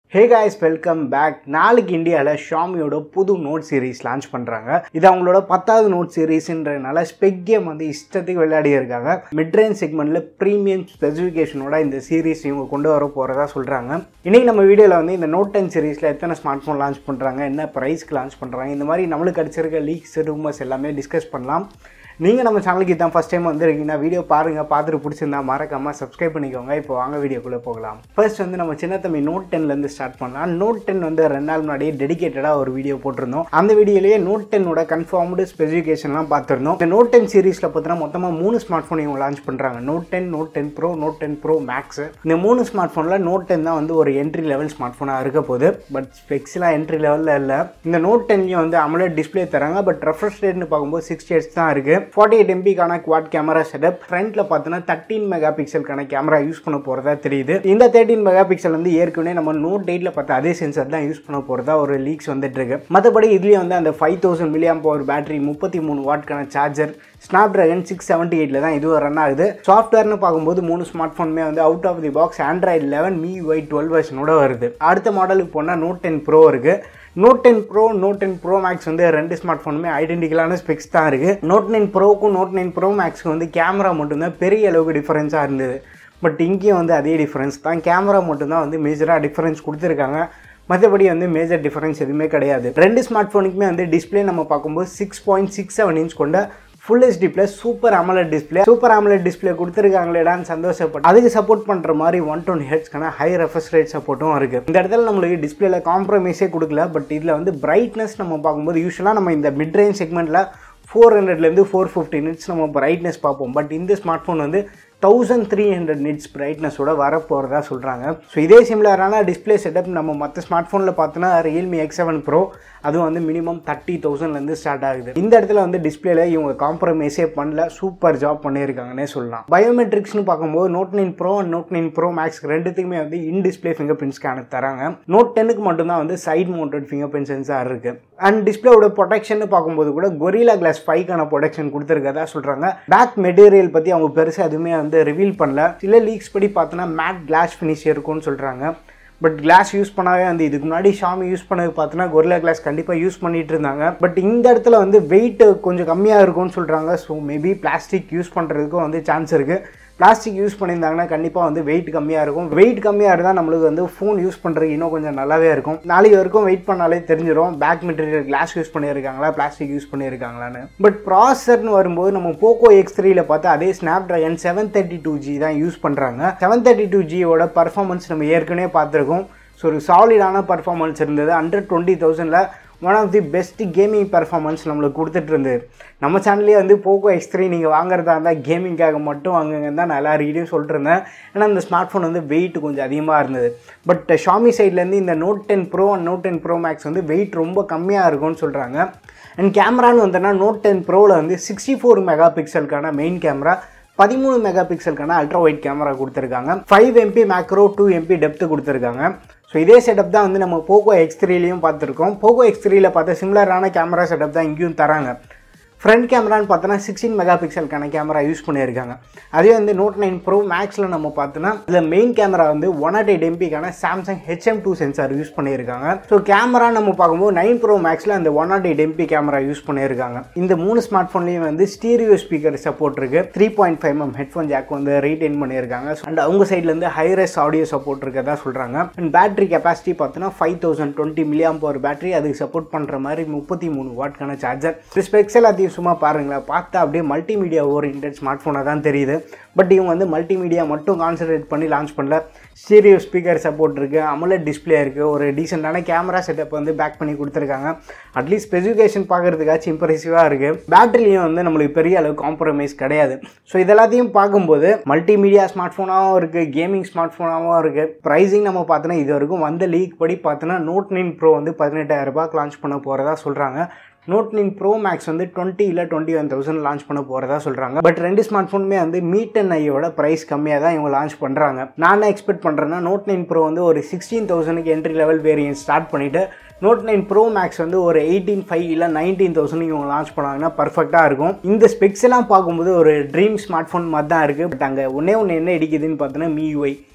hey guys welcome back நாளைக்கு இந்தியாவில் ஷாமியோட புது நோட் சீரிஸ் லான்ச் பண்ணுறாங்க இது அவங்களோட பத்தாவது நோட் சீரீஸ்ன்றதுனால ஸ்பெக் கேம் வந்து இஷ்டத்துக்கு விளையாடி இருக்காங்க மிட்ரேஞ்ச் செக்மெண்ட்டில் ப்ரீமியம் ஸ்பெசிஃபிகேஷனோட இந்த சீரிஸ் இவங்க கொண்டு வர போகிறதா சொல்கிறாங்க இன்றைக்கி நம்ம வீடியோவில் வந்து இந்த நோட் டென் சீரிஸில் எத்தனை ஸ்மார்ட் ஃபோன் லான்ச் பண்ணுறாங்க என்ன ப்ரைஸ்க்கு லான்ச் பண்ணுறாங்க இந்த மாதிரி நம்மளுக்கு கிடச்சிருக்க லீக்ஸ் ரூமர்ஸ் எல்லாமே டிஸ்கஸ் பண்ணலாம் நீங்கள் நம்ம சேனலுக்கு இதான் ஃபஸ்ட் டைம் வந்துருக்கீங்கன்னா வீடியோ பாருங்கள் பார்த்துட்டு பிடிச்சிருந்தா மறக்காமல் சப்ஸ்கிரைப் பண்ணிக்கோங்க இப்போ வாங்க வீடியோக்குள்ளே போகலாம் ஃபர்ஸ்ட் வந்து நம்ம சின்ன தம்பி நோட் டென்லேருந்து ஸ்டார்ட் பண்ணலாம் நோட் டென் வந்து ரெண்டு நாள் முன்னாடியே டெடிகேட்டடாக ஒரு வீடியோ போட்டிருந்தோம் அந்த வீடியோலேயே நோட் டென்னோட கன்ஃபார்ம்டு ஸ்பெசிஃபிகேஷன்லாம் பார்த்துருந்தோம் இந்த நோட் டென் சீரிஸில் பார்த்தீங்கன்னா மொத்தமாக மூணு ஸ்மார்ட் ஃபோன் இவங்க லான்ச் பண்ணுறாங்க note ten note ten bro note ten bro max இந்த மூணு ஸ்மார்ட் ஃபோனில் நோட் டென் தான் வந்து ஒரு என்ட்ரி லெவல் ஸ்மார்ட் ஃபோனாக இருக்க போகுது பட் ஸ்பெக்ஸ்லாம் என்ட்ரி லெவலில் இல்லை இந்த நோட் டென்லையும் வந்து அமலட் டிஸ்பிளே தராங்க பட் ரெஃப்ரெஷ் ரேட்னு பார்க்கும்போது சிக்ஸ்டி ஹெட்ஸ் தான் இருக்குது ஃபார்ட்டி எயிட் எம்பிக்கான குவாட் கேமரா செட்டப் ஃப்ரண்ட்ல பார்த்தீங்கன்னா தேர்ட்டின் மெகா பிக்சலுக்கான கேமரா யூஸ் பண்ண போகிறதா தெரியுது இந்த தேர்ட்டின் மெகா பிக்சல் வந்து ஏற்கனவே நம்ம நோட் எயிட்டில் பார்த்த அதே சென்சார் தான் யூஸ் பண்ண போகிறதா ஒரு லீக்ஸ் வந்துட்டு இருக்கு மற்றபடி இதுலேயும் வந்து அந்த five thousand milliamp power battery முப்பத்தி மூணு வாட்க்கான charger Snapdragon six seventy எயிட்டில் தான் இதுவும் ரன் ஆகுது சாஃப்ட்வேர்னு பார்க்கும்போது மூணு ஸ்மார்ட் ஃபோனுமே வந்து out of the box Android eleven MIUI twelve வெர்ஷனோட வருது அடுத்த மாடலுக்கு போனால் நோட் டென் ப்ரோ இருக்குது Note ten bro note ten bro Max வந்து ரெண்டு ஸ்மார்ட் ஃபோனுமே ஐடென்டிக்கலான ஸ்பெக்ஸ் தான் இருக்குது நோட் நைன் ப்ரோக்கும் நோட் நைன் ப்ரோ மேக்ஸ்க்கு வந்து கேமரா மட்டும்தான் பெரிய அளவுக்கு டிஃப்ரென்ஸாக இருந்தது பட் இங்கேயும் வந்து அதே டிஃப்ரென்ஸ் தான் கேமரா மட்டும்தான் வந்து மேஜராக டிஃப்ரென்ஸ் கொடுத்துருக்காங்க மற்றபடி வந்து மேஜர் டிஃப்ரென்ஸ் எதுவுமே கிடையாது ரெண்டு ஸ்மார்ட் ஃபோனுக்குமே வந்து டிஸ்பிளே நம்ம பார்க்கும்போது six point six seven inch கொண்ட full HD plus super AMOLED display super AMOLED display கொடுத்துருக்காங்களேடான்னு சந்தோஷப்பட்டு அதுக்கு சப்போர்ட் பண்ணுற மாதிரி ஒன் டுவெண்ட்டி ஹெட்ஸ்க்கான ஹை ரெஃபர்ஸ் ரேட் சப்போர்ட்டும் இருக்குது இந்த இடத்துல நம்மளுக்கு டிஸ்பிளேல காம்ப்ரமைஸே கொடுக்கல பட் இதில் வந்து பிரைட்னஸ் நம்ம பார்க்கும்போது யூஸ்வலாக நம்ம இந்த மிட் ரேஞ்ச் செக்மெண்ட்டில் ஃபோர் ஹண்ட்ரட்லேருந்து ஃபோர் ஃபிஃப்டி நிட்ஸ் நம்ம பிரைட்னஸ் பார்ப்போம் பட் இந்த ஸ்மார்ட் ஃபோன் வந்து தௌசண்ட் த்ரீ ஹண்ட்ரட் நிட்ஸ் பிரைட்னஸோட வரப்போகிறதா சொல்கிறாங்க ஸோ இதே சிமிலரான டிஸ்பிளே செட்டப் நம்ம மற்ற ஸ்மார்ட் ஃபோனில் பார்த்தோன்னா ரியல்மி எக்ஸ் செவன் ப்ரோ அதுவும் வந்து மினிமம் தேர்ட்டி தௌசண்ட்லேருந்து ஸ்டார்ட் ஆகுது இந்த இடத்துல வந்து டிஸ்பிளேல இவங்க காம்ப்ரமைஸே பண்ணல சூப்பர் ஜாப் பண்ணியிருக்காங்கன்னே சொல்லலாம் பயோமெட்ரிக்ஸ்னு பார்க்கும்போது Note nine Pro and Note nine Pro Max ரெண்டுத்துக்குமே வந்து in display fingerprint scanner தராங்க நோட் டென்னுக்கு மட்டும்தான் வந்து side mounted fingerprint sensor இருக்குது அண்ட் டிஸ்பிளேவோட ப்ரொடெக்ஷன் பார்க்கும்போது கூட கொரிலா கிளாஸ் ஃபைவ்க்கான ப்ரொடெக்ஷன் கொடுத்துருக்கதா சொல்கிறாங்க பேக் மெட்டீரியல் பற்றி அவங்க பெருசாக எதுவுமே வந்து ரிவீல் பண்ணல சில லீக்ஸ் படி பார்த்தோன்னா மேட் கிளாஸ் ஃபினிஷ் இருக்கும்னு சொல்கிறாங்க பட் கிளாஸ் யூஸ் பண்ணாவே வந்து இதுக்கு முன்னாடி ஷாமி யூஸ் பண்ணது பார்த்தோன்னா கொரிலா கிளாஸ் கண்டிப்பாக யூஸ் பண்ணிட்டு இருந்தாங்க பட் இந்த இடத்துல வந்து வெயிட் கொஞ்சம் கம்மியாக இருக்கும்னு சொல்கிறாங்க ஸோ மேபி பிளாஸ்டிக் யூஸ் பண்ணுறதுக்கும் வந்து சான்ஸ் இருக்குது பிளாஸ்டிக் யூஸ் பண்ணியிருந்தாங்கன்னா கண்டிப்பாக வந்து வெயிட் கம்மியாக இருக்கும் வெயிட் கம்மியாக இருந்தால் நம்மளுக்கு வந்து ஃபோன் யூஸ் பண்ணுறதுக்கு இன்னும் கொஞ்சம் நல்லாவே இருக்கும் நாளைக்கு வரைக்கும் வெயிட் பண்ணாலே தெரிஞ்சிடும் பேக் மெட்டீரியல் கிளாஸ் யூஸ் பண்ணியிருக்காங்களா பிளாஸ்டிக் யூஸ் பண்ணியிருக்காங்களான்னு பட் ப்ராசர்னு வரும்போது நம்ம போக்கோ எக்ஸ் த்ரீல பார்த்து அதே Snapdragon seven thirty two G தான் யூஸ் பண்ணுறாங்க செவன் தேர்ட்டி டூ ஜியோட பர்ஃபார்மன்ஸ் நம்ம ஏற்கனவே பார்த்துருக்கோம் ஸோ ஒரு சாலிடான பர்ஃபார்மன்ஸ் இருந்தது ஹண்ட்ரட் டுவெண்ட்டி தௌசண்டில் one of the best gaming performance நம்மளுக்கு கொடுத்துட்டு இருந்தது நம்ம சேனல்லே வந்து போக்கோ எக்ஸ் த்ரீ நீங்கள் வாங்குறதா இருந்தால் கேமிங்காக மட்டும் வாங்குங்க தான் நான் எல்லாருக்கிட்டையும் சொல்லிட்டுருந்தேன் ஏன்னா இந்த ஸ்மார்ட் ஃபோன் வந்து வெயிட் கொஞ்சம் அதிகமாக இருந்தது பட் ஷாமி சைட்லேருந்து இந்த Note ten Pro and Note ten bro Max வந்து வெயிட் ரொம்ப கம்மியாக இருக்கும்னு சொல்கிறாங்க அண்ட் கேமரான்னு வந்தோன்னா நோட் டென் ப்ரோவில் வந்து சிக்ஸ்டி ஃபோர் மெகா பிக்சலுக்கான மெயின் கேமரா பதிமூணு மெகா பிக்சலுக்கான அல்ட்ரா ஒயிட் கேமரா கொடுத்துருக்காங்க five MP macro two MP depth கொடுத்துருக்காங்க ஸோ இதே செட்டப் தான் வந்து நம்ம போகோ எக்ஸ் த்ரீலையும் பார்த்துருக்கோம் போகோ எக்ஸ் த்ரீல பார்த்த சிமிலரான கேமரா செட்டப் தான் இங்கேயும் தராங்க ஃப்ரண்ட் கேமரான்னு பார்த்தோன்னா சிக்ஸ்டீன் மெகா பிக்சலுக்கான கேமரா யூஸ் பண்ணியிருக்காங்க அதே வந்து நோட் நைன் ப்ரோ மேக்ஸில் நம்ம பார்த்தோன்னா இதில் மெயின் கேமரா வந்து ஒன் நாட் எயிட் எம்பிக்கான Samsung HM two sensor use பண்ணியிருக்காங்க ஸோ கேமரா நம்ம பார்க்கும்போது நைன் ப்ரோ மேக்ஸில் அந்த one nought eight MP camera use பண்ணியிருக்காங்க இந்த மூணு ஸ்மார்ட் ஃபோன்லேயும் வந்து ஸ்டீரியோ ஸ்பீக்கர் சப்போர்ட் இருக்குது three point five M headphone jack வந்து ரீடைன் பண்ணியிருக்காங்க அண்ட் அவங்க சைட்லேருந்து ஹைரஸ் ஆடியோ சப்போர்ட் இருக்கதா சொல்கிறாங்க அண்ட் பேட்டரி கெப்பாசிட்டி பார்த்தோன்னா five thousand twenty milliamp power battery அதுக்கு சப்போர்ட் பண்ணுற மாதிரி முப்பத்தி மூணு வாட்க்கான சார்ஜர் ஸ்பெக்ஸ் எல்லாத்தையும் சும்மா பாருங்களேன் பார்த்தா அப்படியே மல்டிமீடியா ஓரியன்ட் ஸ்மார்ட் ஃபோனாக தான் தெரியுது பட் இவங்க வந்து மல்டிமீடியா மட்டும் கான்சன்ட்ரேட் பண்ணி லான்ச் பண்ணல ஸ்டீரியோ ஸ்பீக்கர் சப்போர்ட் இருக்குது அமலட் டிஸ்பிளே இருக்குது ஒரு டீசெண்டான கேமரா செட்டப் வந்து பேக் பண்ணி கொடுத்துருக்காங்க அட்லீஸ்ட் ஸ்பெசிஃபிகேஷன் பார்க்குறதுக்காச்சும் இம்ப்ரெசிவாக இருக்குது பேட்டரிலையும் வந்து நம்மளுக்கு பெரிய அளவு காம்ப்ரமைஸ் கிடையாது ஸோ இதெல்லாத்தையும் பார்க்கும்போது மல்டிமீடியா ஸ்மார்ட் ஃபோனாகவும் இருக்குது கேமிங் ஸ்மார்ட் ஃபோனாகவும் இருக்குது ப்ரைஸிங் நம்ம பார்த்தோன்னா இது வரைக்கும் வந்த லீக் படி பார்த்தோன்னா நோட் நைன் ப்ரோ வந்து பதினெட்டாயிரம் ரூபாய்க்கு லான்ச் பண்ண போகிறதா சொல்கிறாங்க நோட் நைன் ப்ரோ மேக்ஸ் வந்து டுவெண்ட்டி இல்லை டுவெண்ட்டி ஒன் தௌசண்ட் லான்ச் பண்ண போகிறதா சொல்கிறாங்க பட் ரெண்டு ஸ்மார்ட் ஃபோனுமே வந்து மீட் அண்ட் ஐயோட ப்ரைஸ் கம்மியாக தான் இவங்க லான்ச் பண்ணுறாங்க நான் என்ன எக்ஸ்பெக்ட் பண்ணுறேன்னா நோட் நைன் ப்ரோ வந்து ஒரு சிக்ஸ்டீன் தௌசண்ட்க்கு என்ட்ரி லெவல் வேரியன்ட் ஸ்டார்ட் பண்ணிவிட்டு நோட் நைன் ப்ரோ மேக்ஸ் வந்து ஒரு எயிட்டீன் ஃபைவ் இல்லை நைன்டீன் தௌசண்ட் இவங்க லான்ச் பண்ணாங்கன்னா பர்ஃபெக்டாக இருக்கும் இந்த ஸ்பெக்ஸ் எல்லாம் பார்க்கும்போது ஒரு ட்ரீம் ஸ்மார்ட் ஃபோன் மாதிரி தான் இருக்குது பட் அங்கே ஒன்றே ஒன்று என்ன இடிக்குதுன்னு பார்த்தோன்னா மியூஐ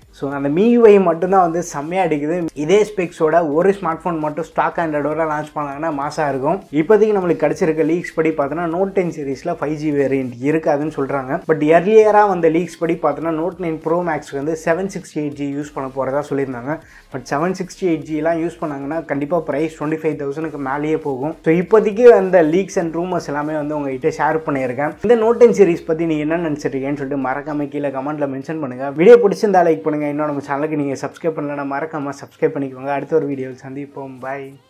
ஸோ அந்த மியூஐ மட்டும்தான் வந்து செம்மையாக அடிக்குது இதே ஸ்பெக்ஸோட ஒரு ஸ்மார்ட் ஃபோன் மட்டும் ஸ்டாக் ஆண்ட்ராய்டோட லான்ச் பண்ணாங்கன்னா மாசாக இருக்கும் இப்போதைக்கு நம்மளுக்கு கிடச்சிருக்க லீக்ஸ் படி பார்த்தோன்னா நோட் டென் சீரிஸில் ஃபைவ் ஜி வேரியன்ட் இருக்காதுன்னு சொல்கிறாங்க பட் எர்லியராக வந்த லீக்ஸ் படி பார்த்தோன்னா நோட் நைன் ப்ரோ மேக்ஸ்க்கு வந்து seven sixty eight G use பண்ண போகிறதா சொல்லியிருந்தாங்க பட் செவன் சிக்ஸ்டி எயிட் ஜிலாம் யூஸ் பண்ணாங்கன்னா கண்டிப்பாக ப்ரைஸ் டுவெண்ட்டி ஃபைவ் தௌசண்ட்க்கு மேலேயே போகும் ஸோ இப்போதைக்கு அந்த லீக்ஸ் அண்ட் ரூமர்ஸ் எல்லாமே வந்து உங்ககிட்ட ஷேர் பண்ணியிருக்கேன் இந்த நோட் டென் சீரிஸ் பற்றி நீங்கள் என்ன நினச்சிருக்கீங்கன்னு சொல்லிட்டு மறக்காம கீழே கமெண்ட்டில் மென்ஷன் பண்ணுங்கள் வீடியோ பிடிச்சிருந்தா லைக் பண்ணுங்கள் இன்னும் நம்ம சேனலுக்கு நீங்கள் சப்ஸ்கிரைப் பண்ணலன்னா மறக்காமல் சப்ஸ்கிரைப் பண்ணிக்கோங்க அடுத்த ஒரு வீடியோவில் சந்திப்போம் பாய்